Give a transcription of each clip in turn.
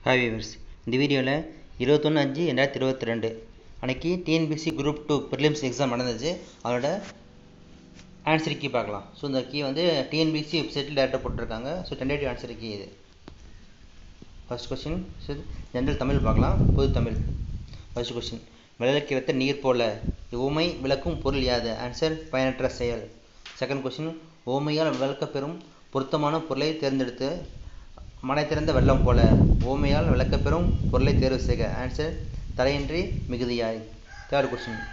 hi viewers இந்த வீடியோவில் இருபத்தொன்று அஞ்சு ரெண்டாயிரத்தி இருபத்தி ரெண்டு அன்னைக்கு TNPSC group two prelims exam நடந்துச்சு அதோட ஆன்சர் கீ பார்க்கலாம் ஸோ இந்த கீ வந்து டிஎன்பிசி வெப்சைட்டில் டேரெக்டாக போட்டிருக்காங்க ஸோ டென்டேட்டிவ் ஆன்சர் கீ இது first question so general Tamil பார்க்கலாம் பொது தமிழ் ஃபர்ஸ்ட் கொஸ்டின் விளக்கு வைத்த நீர் போல உமை விளக்கும் பொருள் யாது ஆன்சர் பயனற்ற செயல் செகண்ட் கொஸ்டின் ஓமையால் விளக்கப்பெறும் பொருத்தமான பொருளை தேர்ந்தெடுத்து மனை திறந்த வெள்ளம் போல ஓமையால் விளக்கப்பெறும் பொருளை தேர்வு செய்க ஆன்சர் தடையின்றி மிகுதியாய் தேர்ட் கொஸ்டின்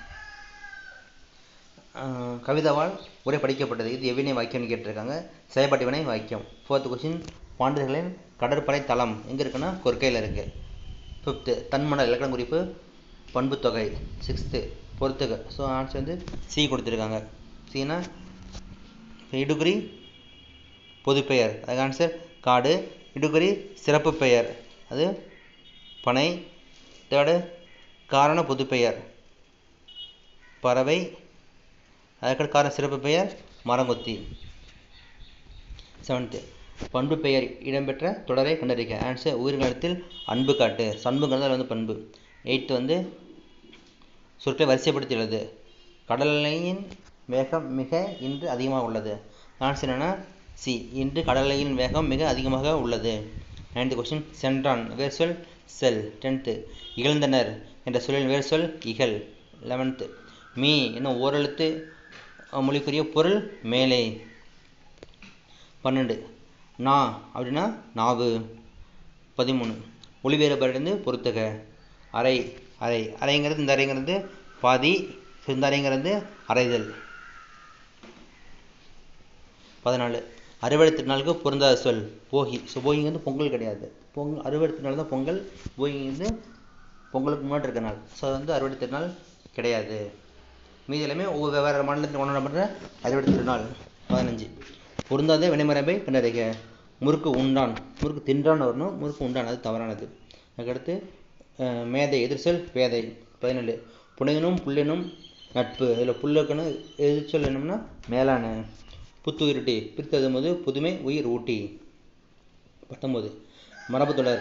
கவிதாவால் உரை படிக்கப்பட்டது இது எவ்வினை வாக்கியம்னு கேட்டிருக்காங்க செயல்பாட்டு வினை வாக்கியம் ஃபோர்த் கொஸ்டின் பாண்டியர்களின் கடற்படை தளம் எங்கே இருக்குன்னா கொற்கையில் இருக்குது ஃபிஃப்த்து தன்மணல் இலக்கண குறிப்பு பண்பு தொகை சிக்ஸ்த்து பொறுத்துக ஸோ ஆன்சர் வந்து சி கொடுத்துருக்காங்க சினா இடுகுறி பொதுப்பெயர் அதுக்கு ஆன்சர் காடு இடுகுறி சிறப்பு பெயர் அது பனை தேர்டு காரண பொதுப்பெயர் பறவை அதுக்கடுத்து காரண சிறப்பு பெயர் மரங்கொத்தி செவன்த்து பண்பு பெயர் இடம்பெற்ற தொடரை கண்டறிக ஆன்சர் உயிர்காலத்தில் அன்பு காட்டு சண்புங்கிறது வந்து பண்பு எயித்து வந்து சொற்களை வரிசைப்படுத்தி எழுது கடலையின் வேகம் மிக இன்று அதிகமாக உள்ளது ஆன்சர் என்னன்னா சி இன்று கடலையின் வேகம் மிக அதிகமாக உள்ளது நைன்த்து கொஸ்டின் சென்றான் வேர் சொல் செல் டென்த்து இகழ்ந்தனர் என்ற சொல்லின் வேர் சொல் இகழ் லெவன்த்து மீ என்னும் ஓரெழுத்து மொழிக்குரிய பொருள் மேலே பன்னெண்டு நா அப்படின்னா நாவு பதிமூணு ஒளி வேறுபாடு பொறுத்துக அறை அறை அறைங்கிறது இந்த அறைங்கிறது பாதி இந்த அறைங்கிறது அறைதல் பதினாலு அறுவடை திருநாளுக்கு பொருந்தாத சொல் போகி ஸோ போகிங்கிறது பொங்கல் கிடையாது பொங்கல் அறுவடை திருநாள் தான் பொங்கல் போகிங்கிறது பொங்கலுக்கு முன்னாடி இருக்க நாள் ஸோ அது வந்து அறுவடை திருநாள் கிடையாது மீதி எல்லாமே ஒவ்வொரு வெவ்வேறு மாநிலத்தில் கொண்டாடப்படுற அறுவடை திருநாள் பதினஞ்சு பொருந்தாத வினைமரபை கண்டறிக முறுக்கு உண்டான் முறுக்கு தின்றான் வரணும் முறுக்கு உண்டான் அது தவறானது அதுக்கடுத்து மேதை எதிர்சொல் பேதை பதினேழு புனையனும் புல்லினும் நட்பு இதில் புல்லுக்குன்னு எதிர்ச்சொல் என்னம்னா மேலான புத்துயிர்ட்டி பிரித்தது போது புதுமை உயிர் ஊட்டி பத்தொம்போது மரபு தொடர்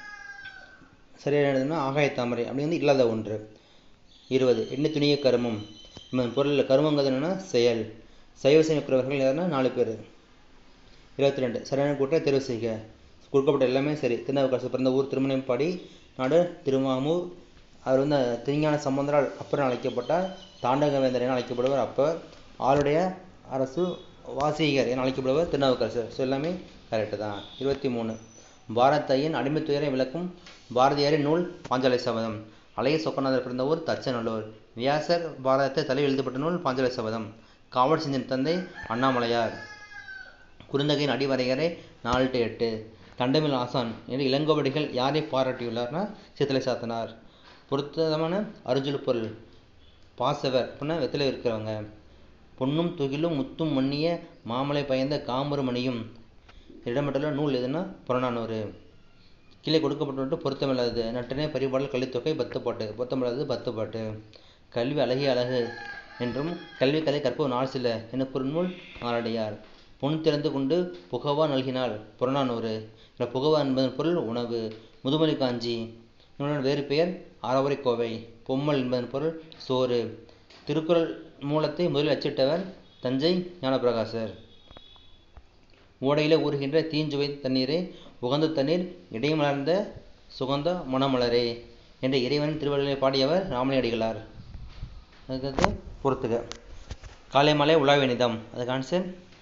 சரியான ஆகாய தாமரை அப்படி வந்து இல்லாத ஒன்று இருபது எண்ணெய் துணிய கருமம் பொருளில் கருமங்கிறது என்னென்னா செயல் சைவ செய்யக்கூடியவர்கள் யாருன்னா நாலு பேர் இருபத்தி ரெண்டு சரியான கூட்டத்தை தேர்வு செய்க கொடுக்கப்பட்ட எல்லாமே சரி திருநாவுக்கரசு பிறந்த ஊர் திருமணப்பாடி நாடு திருமாமூர் அவர் வந்து திருஞான சம்பந்தரால் அப்பர் அழைக்கப்பட்டார் தாண்டகவேந்தர் என அழைக்கப்படுவர் அப்பர் ஆளுடைய அரசு வாசிகர் என அழைக்கப்படுவர் திருநாவுக்கரசர் ஸோ எல்லாமே கரெக்டு தான் இருபத்தி மூணு பாரத்தையின் அடிமைத்துயரை விளக்கும் பாரதியாரின் நூல் பாஞ்சாலை சபதம் அலைய சொக்கநாதர் பிறந்த ஊர் தச்சநல்லூர் வியாசர் பாரதத்தை தலையில் எழுதப்பட்ட நூல் பாஞ்சாலை சபதம் காவல் செஞ்சின் தந்தை அண்ணாமலையார் குறுந்தகையின் அடிவரையறை நாலு டு எட்டு தண்டமில் ஆசான் என்று இளங்கோவடிகள் யாரை பாராட்டியுள்ளார்னா சித்தலை சாத்தனார் பொருத்தமான அருஜுல் பொருள் பாசவர் அப்படின்னா வெத்தில இருக்கிறவங்க பொன்னும் துகிலும் முத்தும் மண்ணிய மாமலை பயந்த காமரு மணியும் இடம்பெற்றுள்ள நூல் எதுனா புறநானூறு கீழே கொடுக்கப்பட்டு பொருத்தமில்லாதது நட்டனே பரிபாடல் கல்வித்தொகை பத்துப்பாட்டு பொருத்தமில்லாதது பத்துப்பாட்டு கல்வி அழகிய அழகு என்றும் கல்வி கலை கற்பது நாள் சில என குறுநூல் நாளடியார் பொன் திறந்து கொண்டு புகவா நல்கினாள் புறநானூறு இந்த புகவா என்பதன் பொருள் உணவு முதுமொழி காஞ்சி இவனுடன் வேறு பெயர் ஆரவரை கோவை பொம்மல் என்பதன் பொருள் சோறு திருக்குறள் மூலத்தை முதலில் அச்சிட்டவர் தஞ்சை ஞானப்பிரகாசர் ஓடையில ஊறுகின்ற தீஞ்சுவை தண்ணீரை உகந்த தண்ணீர் இடைமலர்ந்த சுகந்த மணமலரே என்ற இறைவனின் திருவள்ளுவை பாடியவர் ராமலியடிகளார் அதுக்கடுத்து பொறுத்துக காலைமலை உலாவினிதம் அதுக்கு ஆன்சர்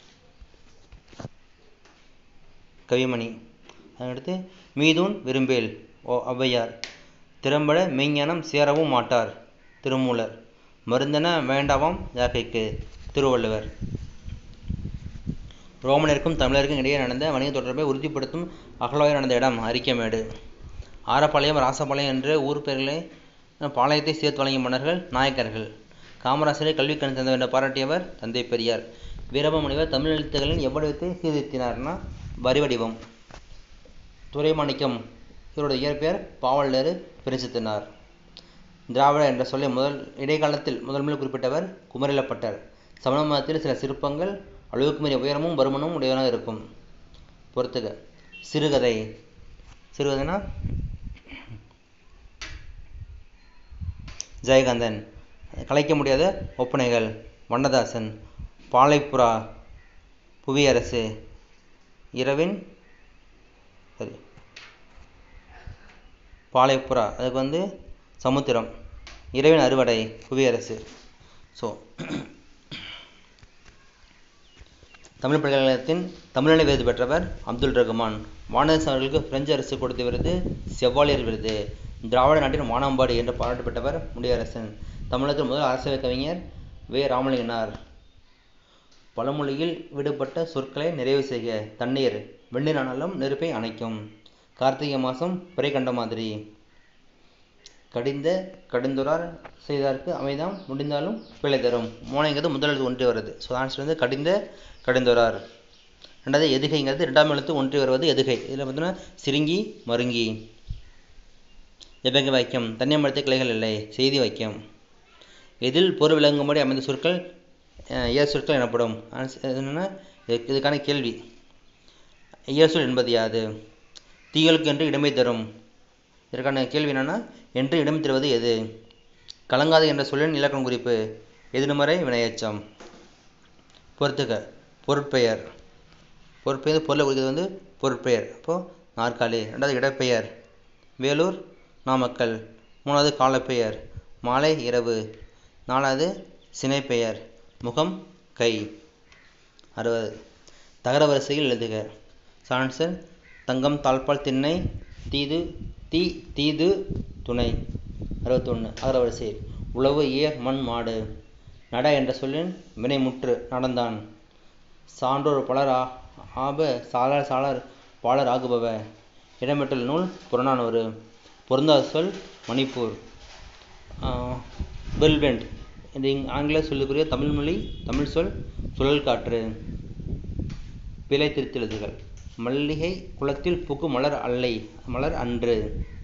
கவிமணி அதுக்கடுத்து மீதூன் விரும்பேல் ஓ ஔவையார் திறம்பட மெய்ஞானம் சேரவும் மாட்டார் திருமூலர் மருந்தன வேண்டாவாம் யாக்கைக்கு திருவள்ளுவர் ரோமனருக்கும் தமிழருக்கும் இடையே நடந்த வணிக தொடர்பை உறுதிப்படுத்தும் அகலாய் நடந்த இடம் அரிக்கமேடு ஆரப்பாளையம் ராசபாளையம் என்ற ஊர் பெயர்களை பாளையத்தை சேர்த்து வழங்கிய மன்னர்கள் நாயக்கர்கள் காமராசரை கல்வி கண் தந்த என்ற பாராட்டியவர் தந்தை பெரியார் வீரப முனிவர் தமிழ் எழுத்துக்களின் எவ்வடிவத்தை சீர்திருத்தினார்னா வரி வடிவம் துரைமாணிக்கம் இவருடைய இயற்பெயர் பாவலர் பிரசித்தினார் திராவிட என்ற சொல்லை முதல் இடைக்காலத்தில் முதல் முதல் குறிப்பிட்டவர் குமரிலப்பட்டர் சமண மதத்தில் சில சிற்பங்கள் அளவுக்கு மீறிய உயரமும் பருமனும் உடையவனாக இருக்கும் பொறுத்துக சிறுகதை சிறுகதைனா ஜெயகாந்தன் கலைக்க முடியாத ஒப்பனைகள் வண்ணதாசன் பாலைப்புறா புவியரசு இரவின் சரி பாலைப்புறா அதுக்கு வந்து சமுத்திரம் இரவின் அறுவடை புவியரசு ஸோ தமிழ் பல்கலைக்கழகத்தின் தமிழ்நிலை விருது பெற்றவர் அப்துல் ரகுமான் வானரசன் அவர்களுக்கு பிரெஞ்சு அரசு கொடுத்த விருது செவ்வாலியர் விருது திராவிட நாட்டின் வானம்பாடி என்று பாராட்டு பெற்றவர் முடியரசன் தமிழகத்தின் முதல் அரசியல் கவிஞர் வே ராமலிங்கனார் பழமொழியில் விடுபட்ட சொற்களை நிறைவு செய்க தண்ணீர் வெந்நீர் ஆனாலும் நெருப்பை அணைக்கும் கார்த்திகை மாதம் பிறை கண்ட மாதிரி கடிந்த கடிந்துரார் செய்தார்க்கு அமைதாம் முடிந்தாலும் பிழை தரும் மோனைங்கிறது முதல் எழுத்து ஒன்றி வருது ஸோ ஆன்சர் வந்து கடிந்த கடிந்துரார் ரெண்டாவது எதுகைங்கிறது ரெண்டாம் எழுத்து ஒன்றி வருவது எதுகை இதில் பார்த்தீங்கன்னா சிறுங்கி மருங்கி எவ்வகை வாக்கியம் தன்னியம் மரத்தை கிளைகள் இல்லை செய்தி வாக்கியம் எதில் பொருள் விளங்கும்படி அமைந்த சொற்கள் இயற் சொற்கள் எனப்படும் என்னென்னா இதுக்கான கேள்வி இயற் சொல் என்பது யாது தீகளுக்கு என்று இடமை தரும் இதற்கான கேள்வி என்னென்னா என்று இடம் தருவது எது கலங்காது என்ற சொல்லின் இலக்கணம் குறிப்பு எதிர்மறை வினையச்சம் பொறுத்துக பொருட்பெயர் பொருட்பெயர் பொருளை குறிக்கிறது வந்து பொருட்பெயர் அப்போது நாற்காலி ரெண்டாவது இடப்பெயர் வேலூர் நாமக்கல் மூணாவது காலப்பெயர் மாலை இரவு நாலாவது சினைப்பெயர் முகம் கை அறுபது தகர வரிசையில் எழுதுக சான்சர் தங்கம் தாழ்பால் திண்ணை தீது தீ தீது துணை அறுபத்தொன்று அகர வரிசையில் உழவு ஏர் மண் மாடு நட என்ற சொல்லின் வினைமுற்று நடந்தான் சான்றோர் பலர் ஆப சாளர் சாளர் பாலர் ஆகுபவ இடம்பெற்றுள்ள நூல் புறநானூறு பொருந்தாத சொல் மணிப்பூர் வெல்வெண்ட் இந்த ஆங்கில சொல்லுக்குரிய தமிழ் மொழி தமிழ் சொல் சுழல் காற்று பிழை திருத்தெழுதுகள் மல்லிகை குளத்தில் புக்கு மலர் அல்லை மலர் அன்று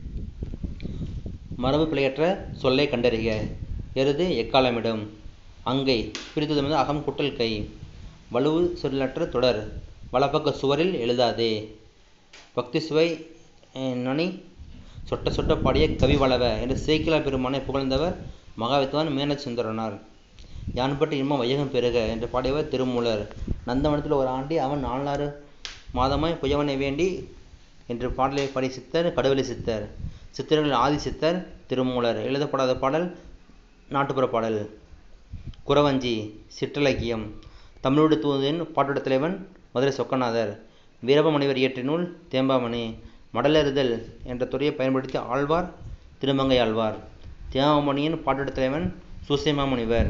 மரபு பிழையற்ற சொல்லை கண்டறிக எருது எக்காலமிடும் அங்கை பிரித்தது வந்து அகம் குட்டல் கை வலுவு சொல்லற்ற தொடர் வலப்பக்க சுவரில் எழுதாதே பக்தி சுவை நனி சொட்ட சொட்ட பாடிய கவி வளவ என்று சேக்கிலா பெருமானை புகழ்ந்தவர் மகாவித்வான் மீனச்சுந்தரனார் யான்பட்டு இன்பம் வையகம் பெருக என்று பாடியவர் திருமூலர் நந்தவனத்தில் ஒரு ஆண்டி அவன் நாலாறு மாதமாய் புயவனை வேண்டி என்று பாடலை பாடி சித்தர் கடுவெளி சித்தர் சித்தர்கள் ஆதி சித்தர் திருமூலர் எழுதப்படாத பாடல் நாட்டுப்புற பாடல் குறவஞ்சி சிற்றிலக்கியம் தமிழோடு தூதின் பாட்டோட தலைவன் மதுரை சொக்கநாதர் வீரப முனிவர் இயற்றிய நூல் தேம்பாமணி மடலெறுதல் என்ற துறையை பயன்படுத்தி ஆழ்வார் திருமங்கை ஆழ்வார் தேமாமணியின் பாட்டோட தலைவன் சுசேமா முனிவர்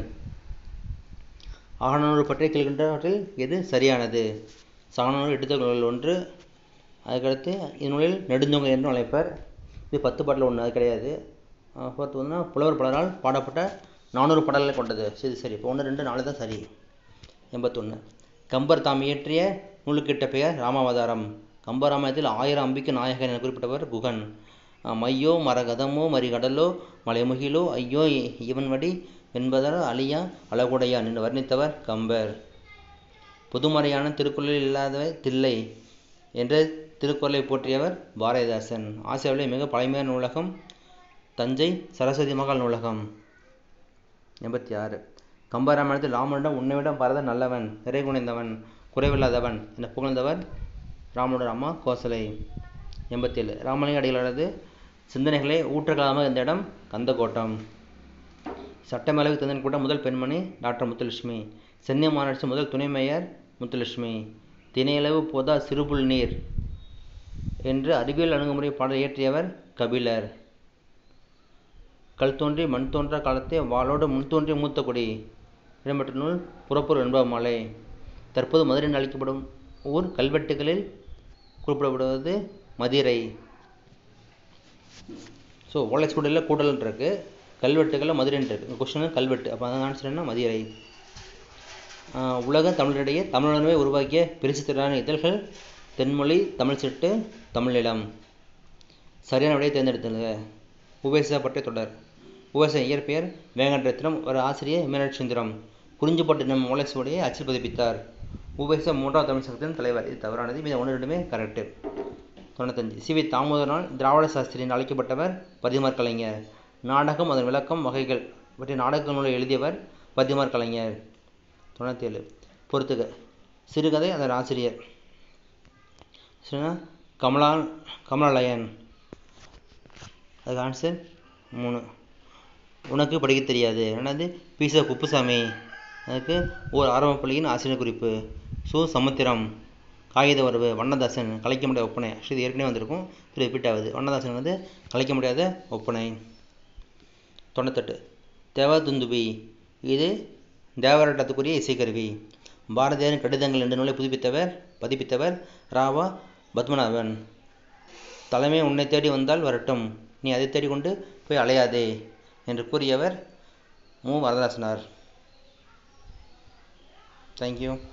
ஆகநூறு பற்றி கீழ்கின்றவற்றில் எது சரியானது சாகநூறு எடுத்துக்கொள்கள் ஒன்று அதுக்கடுத்து இந்நூலில் நெடுந்தொங்கை என்று அழைப்பர் இது பத்து பாட்டில் ஒன்று அது கிடையாது ஃபோர்த்து வந்து புலவர் பலரால் பாடப்பட்ட நானூறு பாடல்களை கொண்டது சரி சரி இப்போ ஒன்று ரெண்டு நாலு தான் சரி எண்பத்தொன்று கம்பர் தாம் இயற்றிய நூலுக்கிட்ட பெயர் ராமாவதாரம் கம்பராமாயணத்தில் ஆயிரம் அம்பிக்கு நாயகன் என குறிப்பிட்டவர் குகன் மையோ மரகதமோ மறிகடலோ மலைமுகிலோ ஐயோ இவன் வடி என்பதால் அழியா அழகுடையான் என்று வர்ணித்தவர் கம்பர் புதுமறையான திருக்குறளில் இல்லாத தில்லை என்ற திருக்குறளை போற்றியவர் பாரதிதாசன் ஆசியாவிலே மிக பழமையான நூலகம் தஞ்சை சரஸ்வதி மகால் நூலகம் எண்பத்தி ஆறு கம்பராமாயணத்தில் ராமனிடம் உன்னைவிடம் பரத நல்லவன் நிறை குனைந்தவன் குறைவில்லாதவன் என புகழ்ந்தவர் ராமனுடைய அம்மா கோசலை எண்பத்தேழு ராமலிங்க அடிகளது சிந்தனைகளை ஊற்றக்காலமாக இந்த இடம் கந்தக்கோட்டம் சட்டமேலவை தந்தன் கூட்டம் முதல் பெண்மணி டாக்டர் முத்துலட்சுமி சென்னை மாநகராட்சி முதல் துணை மேயர் முத்துலட்சுமி தினையளவு போதா சிறுபுல் நீர் என்று அறிவியல் அணுகுமுறை பாடல் இயற்றியவர் கபிலர் கல் தோன்றி மண் தோன்றா காலத்தை வாளோடு முன் தோன்றி மூத்த கொடி இடம்பெற்ற நூல் புறப்பூர் என்ப மலை தற்போது மதுரை என்று அழைக்கப்படும் ஊர் கல்வெட்டுகளில் குறிப்பிடப்படுவது மதிரை ஸோ ஓலைச்சுவடியில் கூடல் இருக்கு கல்வெட்டுகளில் மதுரைன்னு இருக்கு கொஸ்டின் கல்வெட்டு அப்போ அதான் ஆன்சர் என்ன மதிரை உலக தமிழரிடையே தமிழுணர்வை உருவாக்கிய பிரிச்சு திறனான இதழ்கள் தென்மொழி தமிழ் சிட்டு தமிழிலம் சரியான விடையை தேர்ந்தெடுத்துங்க உபேசா பற்றிய தொடர் உபேச இயற்பெயர் வேங்கடரத்னம் ஒரு ஆசிரியர் மீனாட்சி சுந்தரம் குறிஞ்சிப்பட்டினம் ஓலைச்சுவடியை அச்சில் பதிப்பித்தார் உபேச மூன்றாவது தமிழ் சங்கத்தின் தலைவர் இது தவறானது மீது ஒன்று ரெண்டுமே கரெக்டு தொண்ணூத்தஞ்சு சி வி தாமோதரனால் திராவிட சாஸ்திரி என்று அழைக்கப்பட்டவர் பதிமார் கலைஞர் நாடகம் அதன் விளக்கம் வகைகள் பற்றிய நாடக நூலை எழுதியவர் பதிமார் கலைஞர் தொண்ணூத்தேழு பொறுத்துக சிறுகதை அதன் ஆசிரியர் கமலா கமலாலயன் அதுக்கு ஆன்சர் மூணு உனக்கு படிக்க தெரியாது ரெண்டாவது பீசா குப்புசாமி அதுக்கு ஓர் ஆரம்ப பள்ளியின் ஆசிரியர் குறிப்பு சு சமுத்திரம் காகித வரவு வண்ணதாசன் கலைக்க முடியாத ஒப்பனை ஆக்சுவலி இது ஏற்கனவே வந்திருக்கும் இது ரிப்பீட் ஆகுது வண்ணதாசன் வந்து கலைக்க முடியாத ஒப்பனை தொண்ணூத்தெட்டு தேவதுந்துபி இது தேவராட்டத்துக்குரிய இசைக்கருவி பாரதியாரின் கடிதங்கள் என்ற நூலை புதுப்பித்தவர் பதிப்பித்தவர் ராவா பத்மநாபன் தலைமை உன்னை தேடி வந்தால் வரட்டும் நீ அதை தேடிக்கொண்டு போய் அலையாதே என்று கூறியவர் மு வரதராசனார் தேங்க்யூ